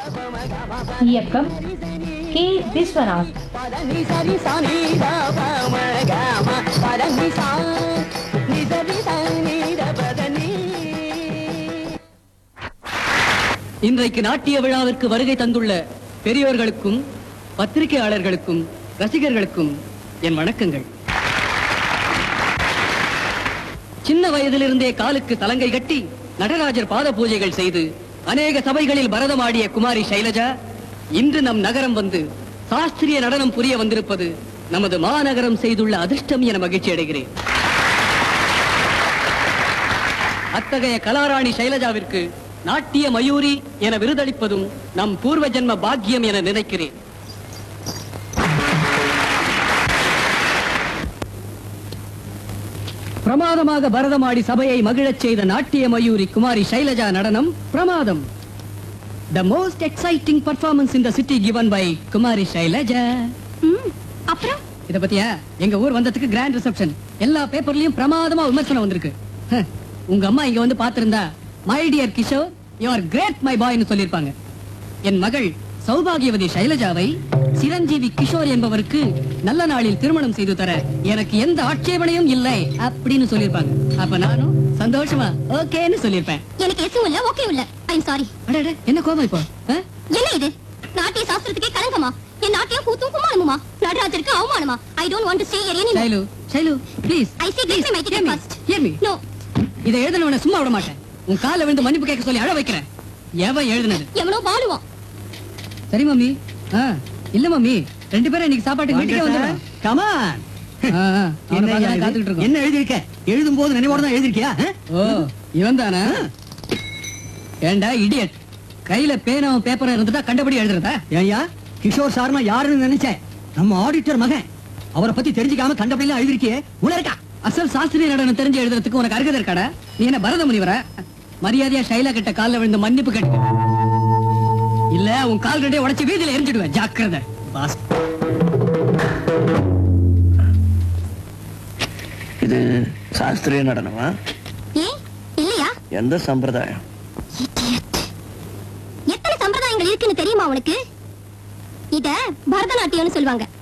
இயக்கம் கே விஸ்வநாத் இன்றைக்கு நாட்டிய விழாவிற்கு வருகை தந்துள்ள பெரியோர்களுக்கும் பத்திரிகையாளர்களுக்கும் ரசிகர்களுக்கும் என் வணக்கங்கள் சின்ன வயதிலிருந்தே காலுக்கு தலங்கை கட்டி நடராஜர் பாத பூஜைகள் செய்து அநேக சபைகளில் பரதமாடிய குமாரி சைலஜா இன்று நம் நகரம் வந்து சாஸ்திரிய நடனம் புரிய வந்திருப்பது நமது மாநகரம் செய்துள்ள அதிர்ஷ்டம் என மகிழ்ச்சி அடைகிறேன் அத்தகைய கலாராணி சைலஜாவிற்கு நாட்டிய மயூரி என விருதளிப்பதும் நம் பூர்வ ஜென்ம பாக்கியம் என நினைக்கிறேன் பிரமாதமாக பரதமாடி சபையை மகிழச் செய்த நாட்டிய மயூரி குமாரி சைலஜா நடனம் பிரமாதம் the most exciting performance in the city given by Kumari Shailaja hmm, அப்புறம் இத பத்தியா எங்க ஊர் வந்ததுக்கு கிராண்ட் ரிசப்ஷன் எல்லா பேப்பர்லயும் பிரமாதமா விமர்சனம் வந்திருக்கு ஹ, உங்க அம்மா இங்க வந்து பாத்திருந்தா my dear Kishore you are great my பாய்னு சொல்லிருப்பாங்க என் மகள் சௌபாகியவதி சைலஜாவை சிரஞ்சீவி கிஷோர் என்பவருக்கு நல்ல நாளில் திருமணம் செய்து தர எனக்கு எந்த ஆட்சேபனையும் இல்லை அப்படின்னு சொல்லிருப்பாங்க அப்ப நானும் சந்தோஷமா ஓகேன்னு சொல்லிருப்பேன் எனக்கு எதுவும் இல்ல ஓகே இல்ல ஐம் சாரி அடடே என்ன கோபம் இப்போ ஆ? என்ன இது நாட்டிய சாஸ்திரத்துக்கே கலங்கமா என் நாட்டியம் கூத்தும் குமாரமுமா நடராஜருக்கு அவமானமா I don't want to stay here anymore Shailu Shailu please I say give me my ticket first Hear me. No இதை எழுதினவனை சும்மா விட மாட்டேன் உன் கால்ல விழுந்து மன்னிப்பு கேட்க சொல்லி அழ வைக்கிறேன் எவன் எழுதுனது எவனோ வாழுவான் சரி மம்மி ஆ, இல்ல மம்மி ரெண்டு பேரும் இன்னைக்கு சாப்பாட்டுக்கு வீட்டுக்கே வந்துடும் கமான் காத்துக்கிட்டு இருக்கோம் என்ன எழுதிருக்க எழுதும் போது நினைவோட தான் எழுதிருக்கியா ஆ? ஓ இவன் தானே ஏண்டா இடியட் கையில பேனாவும் பேப்பரும் இருந்துட்டா கண்டபடி எழுதுறதா ஏய்யா கிஷோர் சார்மா யாருன்னு நினைச்சேன் நம்ம ஆடிட்டர் மகன் அவரை பத்தி தெரிஞ்சுக்காம கண்டபடியெல்லாம் எழுதிருக்கியே உணர்க்கா அசல் சாஸ்திரிய நடனம் தெரிஞ்சு எழுதுறதுக்கு உனக்கு அருகதை இருக்காடா நீ என்ன பரத முனிவரா மரியாதையா ஷைலா கிட்ட கால்ல விழுந்து மன்னிப்பு கேட்டுக்க இல்ல உன் கால் ரெண்டே உடைச்சு வீதியில எரிஞ்சிடுவேன் ஜாக்கிரதை பாஸ் இது சாஸ்திரிய நடனமா ஏன் இல்லையா எந்த சம்பிரதாயம் எத்தனை சம்பிரதாயங்கள் இருக்குன்னு தெரியுமா உனக்கு இத பரதநாட்டியம்னு சொல்லுவாங்க